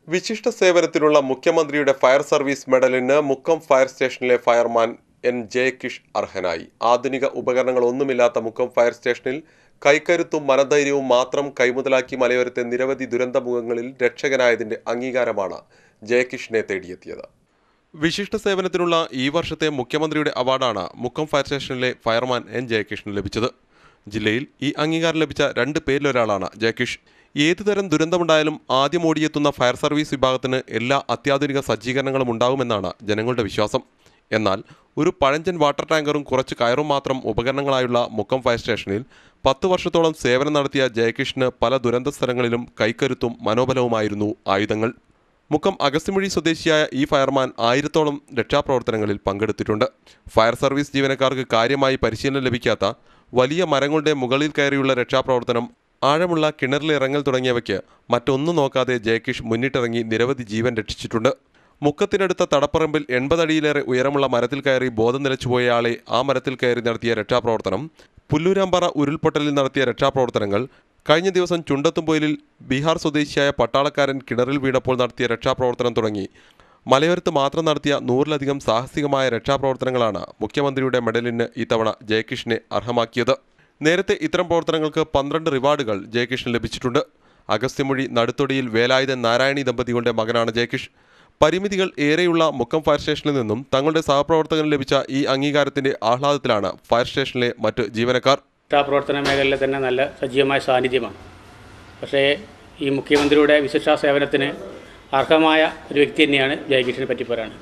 വിശിഷ്ട സേവനത്തിനുള്ള മുഖ്യമന്ത്രിയുടെ ഫയർ സർവീസ് മെഡലിന് മുക്കം ഫയർ സ്റ്റേഷനിലെ ഫയർമാൻ എൻ ജയകിഷ് അർഹനായി ആധുനിക ഉപകരണങ്ങളൊന്നുമില്ലാത്ത മുക്കം ഫയർ സ്റ്റേഷനിൽ കൈക്കരുത്തും മനധൈര്യവും മാത്രം കൈമുതലാക്കി മലയോരത്തെ നിരവധി ദുരന്തമുഖങ്ങളിൽ രക്ഷകനായതിന്റെ അംഗീകാരമാണ് ജയകിഷിനെ തേടിയെത്തിയത് വിശിഷ്ട സേവനത്തിനുള്ള ഈ വർഷത്തെ മുഖ്യമന്ത്രിയുടെ അവാർഡാണ് മുക്കം ഫയർ സ്റ്റേഷനിലെ ഫയർമാൻ എൻ ജയകിഷിന് ലഭിച്ചത് ജില്ലയിൽ ഈ അംഗീകാരം ലഭിച്ച രണ്ട് പേരിലൊരാളാണ് ജയകിഷ് ഏതുതരം ദുരന്തമുണ്ടായാലും ആദ്യം ഓടിയെത്തുന്ന ഫയർ സർവീസ് വിഭാഗത്തിന് എല്ലാ അത്യാധുനിക സജ്ജീകരണങ്ങളും ഉണ്ടാകുമെന്നാണ് ജനങ്ങളുടെ വിശ്വാസം എന്നാൽ ഒരു പഴഞ്ചൻ വാട്ടർ ടാങ്കറും കുറച്ച് കയറും മാത്രം ഉപകരണങ്ങളായുള്ള മുക്കം ഫയർ സ്റ്റേഷനിൽ പത്ത് വർഷത്തോളം സേവനം നടത്തിയ ജയകിഷിന് പല ദുരന്ത സ്ഥലങ്ങളിലും കൈക്കരുത്തും മനോബലവുമായിരുന്നു ആയുധങ്ങൾ മുക്കം അഗസ്തിമൊഴി സ്വദേശിയായ ഈ ഫയർമാൻ ആയിരത്തോളം രക്ഷാപ്രവർത്തനങ്ങളിൽ പങ്കെടുത്തിട്ടുണ്ട് ഫയർ സർവീസ് ജീവനക്കാർക്ക് കാര്യമായി പരിശീലനം ലഭിക്കാത്ത വലിയ മരങ്ങളുടെ മുകളിൽ കയറിയുള്ള രക്ഷാപ്രവർത്തനം ആഴമുള്ള കിണറിലിറങ്ങൽ തുടങ്ങിയവയ്ക്ക് മറ്റൊന്നും നോക്കാതെ ജയകിഷ് മുന്നിട്ടിറങ്ങി നിരവധി ജീവൻ രക്ഷിച്ചിട്ടുണ്ട് മുക്കത്തിനടുത്ത തടപ്പറമ്പിൽ എൺപതടിയിലേറെ ഉയരമുള്ള മരത്തിൽ കയറി ബോധം നിലച്ചുപോയ ആളെ ആ മരത്തിൽ കയറി നടത്തിയ രക്ഷാപ്രവർത്തനം പുല്ലൂരാമ്പാറ ഉരുൾപൊട്ടലിൽ നടത്തിയ രക്ഷാപ്രവർത്തനങ്ങൾ കഴിഞ്ഞ ദിവസം ചുണ്ടത്തുംപൊയിലിൽ ബീഹാർ സ്വദേശിയായ പട്ടാളക്കാരൻ കിണറിൽ വീണപ്പോൾ നടത്തിയ രക്ഷാപ്രവർത്തനം തുടങ്ങി മലയോരത്ത് മാത്രം നടത്തിയ നൂറിലധികം സാഹസികമായ രക്ഷാപ്രവർത്തനങ്ങളാണ് മുഖ്യമന്ത്രിയുടെ മെഡലിന് ഇത്തവണ ജയകിഷിനെ അർഹമാക്കിയത് നേരത്തെ ഇത്തരം പ്രവർത്തനങ്ങൾക്ക് പന്ത്രണ്ട് റിവാർഡുകൾ ജയകിഷിന് ലഭിച്ചിട്ടുണ്ട് അഗസ്ത്യമൊഴി നടുത്തൊടിയിൽ വേലായുധൻ നാരായണി ദമ്പതികളുടെ മകനാണ് ജയകിഷ് പരിമിതികൾ ഏറെയുള്ള മുക്കം ഫയർ സ്റ്റേഷനിൽ നിന്നും തങ്ങളുടെ സഹപ്രവർത്തകന് ലഭിച്ച ഈ അംഗീകാരത്തിന്റെ ആഹ്ലാദത്തിലാണ് ഫയർ സ്റ്റേഷനിലെ മറ്റ് ജീവനക്കാർ രക്ഷാപ്രവർത്തന മേഖലയിൽ തന്നെ നല്ല സജീവമായ സാന്നിധ്യമാണ് പക്ഷേ ഈ മുഖ്യമന്ത്രിയുടെ വിശിഷ്ട സേവനത്തിന് അർഹമായ ഒരു വ്യക്തി തന്നെയാണ് ജയകിഷിനെ പറ്റി പറയുന്നത്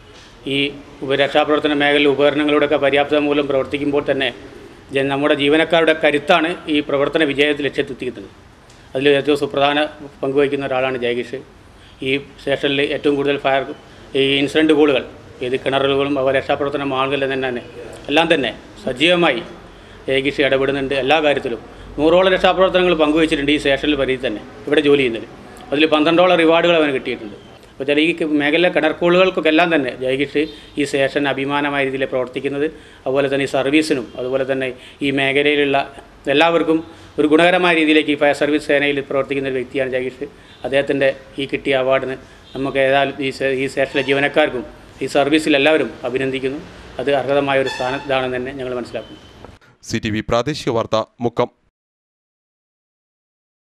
ഈ ഉപ- രക്ഷാപ്രവർത്തന മേഖലയിൽ ഉപകരണങ്ങളുടെയൊക്കെ പര്യാപ്തത മൂലം പ്രവർത്തിക്കുമ്പോൾ തന്നെ ജന- നമ്മുടെ ജീവനക്കാരുടെ കരുത്താണ് ഈ പ്രവർത്തന വിജയത്തിൽ ലക്ഷ്യത്തെത്തിക്കുന്നത് അതിൽ ഏറ്റവും സുപ്രധാന പങ്കുവഹിക്കുന്ന ഒരാളാണ് ജയകിഷ് ഈ സ്റ്റേഷനിൽ ഏറ്റവും കൂടുതൽ ഫയർ ഈ ഇൻസിഡൻറ്റ് കോളുകൾ ഏത് കിണറുകളും അതുപോലെ രക്ഷാപ്രവർത്തന മാളുകളിൽ തന്നെ എല്ലാം തന്നെ സജീവമായി ജയകിഷ് ഇടപെടുന്നുണ്ട് എല്ലാ കാര്യത്തിലും നൂറോളം രക്ഷാപ്രവർത്തനങ്ങൾ പങ്കുവച്ചിട്ടുണ്ട് ഈ സ്റ്റേഷനിൽ പരിധി തന്നെ ഇവിടെ ജോലി ചെയ്യുന്നത് അതിൽ പന്ത്രണ്ടോളം റിവാർഡുകൾ അവന് കിട്ടിയിട്ടുണ്ട് അപ്പോൾ ചില ഈ മേഖല കിണർക്കോളുകൾക്കൊക്കെ എല്ലാം തന്നെ ജയകിഷ് ഈ സ്റ്റേഷൻ അഭിമാനമായ രീതിയിൽ പ്രവർത്തിക്കുന്നത് അതുപോലെ തന്നെ ഈ സർവീസിനും അതുപോലെ തന്നെ ഈ മേഖലയിലുള്ള എല്ലാവർക്കും ഒരു ഗുണകരമായ രീതിയിലേക്ക് ഈ ഫയർ സർവീസ് സേനയിൽ പ്രവർത്തിക്കുന്ന ഒരു വ്യക്തിയാണ് ജയകിഷ് അദ്ദേഹത്തിൻ്റെ ഈ കിട്ടിയ അവാർഡിന് നമുക്ക് ഏതായാലും ഈ സേ- ഈ സ്റ്റേഷനിലെ ജീവനക്കാർക്കും ഈ സർവീസിൽ എല്ലാവരും അഭിനന്ദിക്കുന്നു അത് അർഹതമായ ഒരു സ്ഥാനത്താണെന്ന് തന്നെ ഞങ്ങൾ മനസ്സിലാക്കുന്നു സി ടി വി പ്രാദേശിക വാർത്ത മുക്കം